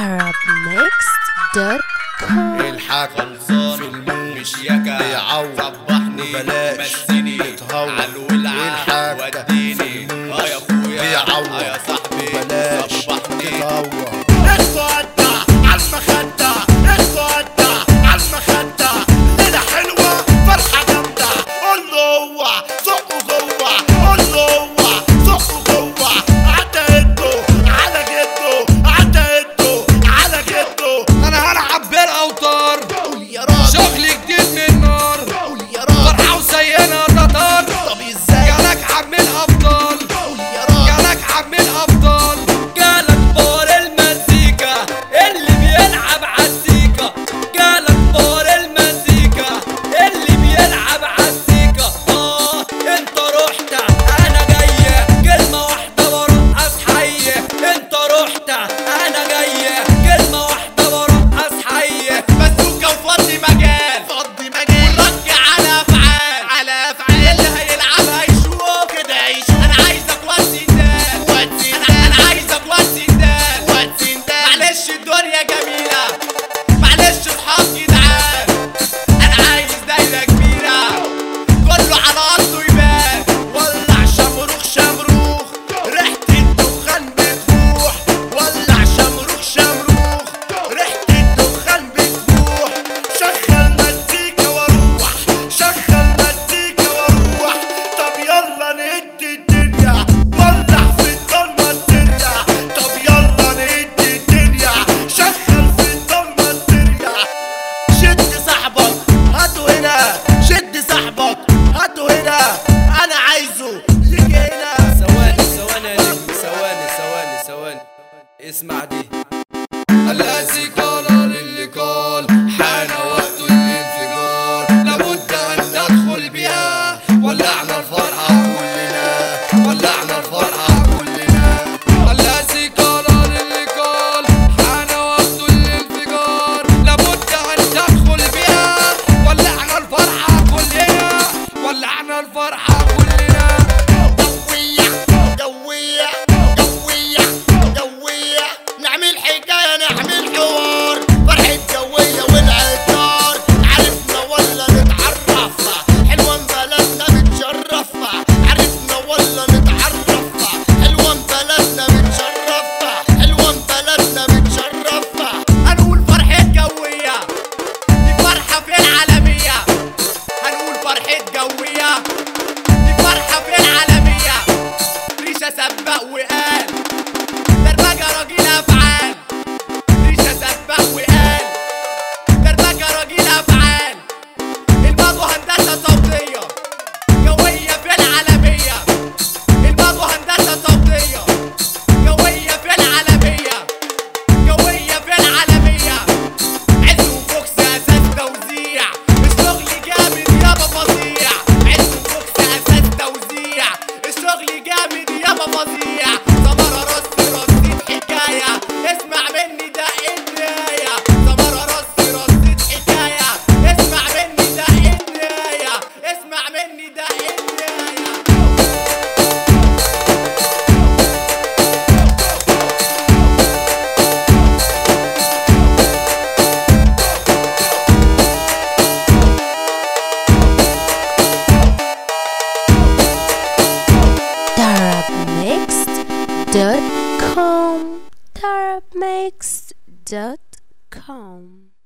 arabmixed.com الحاج خلصان في الموت مش يكا بيعوض صبحني ببلاش مسني يتهور على الولعة الحاج وديني اه يا اخويا بيعوض اه يا صاحبي ببلاش صبحني تتهور اتغدى عالمخدة اتغدى عالمخدة ليلة حلوة فرحة جامدة قول له هو زقه جوه قول له هو زقه جوه عدى ايده على جده عدى ايده على جده انا هلعب بالاوتار قول يا راجل شغل جديد من النار قول يا راجل فرحة وسينا تطار طب ازاي جالك عم الابطال قول يا راجل جالك عم الابطال جالك بار المزيكا اللي بيلعب عالسيكا جالك بار المزيكا اللي بيلعب عالسيكا اه انت رحت انا جاي كلمة واحدة برقص حي انت رحت انا جاي كلمة واحدة برقص حي بازوكا وفضي مجال فضي مجال رج على افعال على افعال اللي هيلعب هيشوف كده عيش انا عايزك واتسي الدال واتسي انا انا عايزك واتسي الدال واتسي اندال معلش الدنيا جميلة معلش اصحاب جدعان انا عايز دايرة كبيرة كله على اصله يبان ولع شمروخ شمروخ ريحة الدخان بتفوح ولع شمروخ شمروخ ريحة الدخان بتفوح شغل مزيكا واروح شغل مزيكا واروح طب يلا نهدي الدنيا ولع في الضلمة الدنيا طب يلا نهدي الدنيا شغل في الضلمة الدنيا شد صاحبك هاته هنا شد صاحبك هاته هنا انا عايزه يجي هنا ثواني ثواني يا نجم ثواني ثواني ثواني اسمع دي الذي قال للي قال حان وقت الانفجار لابد ان تدخل بها ولعنا الفرحة كلنا ولعنا الفرحة كلنا الذي قال للي قال حان وقت الانفجار لابد ان تدخل بها ولعنا الفرحة كلنا ولعنا الفرحة كلنا جوية جوية جوية جوية نعمل حكاية نعمل حوار فرحة جوية والعطار عرفنا ولا نتعرف حلوة بلدنا متشرف عرفنا ولا نتعرف حلوة بلدنا متشرف حلوة بلدنا متشرف هنقول فرحة جوية دي فرحة في العالمية هنقول فرحة جوية دي فرحة في العالمية ريشة سبق وقال دربكة راجل أفعال ريشة سبق وقال دربكة راجل أفعال الماجو هندسة صوتية جوية في العالمية الماجو هندسة صوتية جوية في العالمية جوية في العالمية عز وفوكس أساس توزيع الشغل جامد يابا فظيع عز وفوكس أساس توزيع الشغل جامد يابا فظيع سمرة رص رصيد حكاية اسمع مني ده النهاية سمرة رص رصيد حكاية اسمع مني ده النهاية اسمع مني ده النهاية arabmixed.com arabmixed.com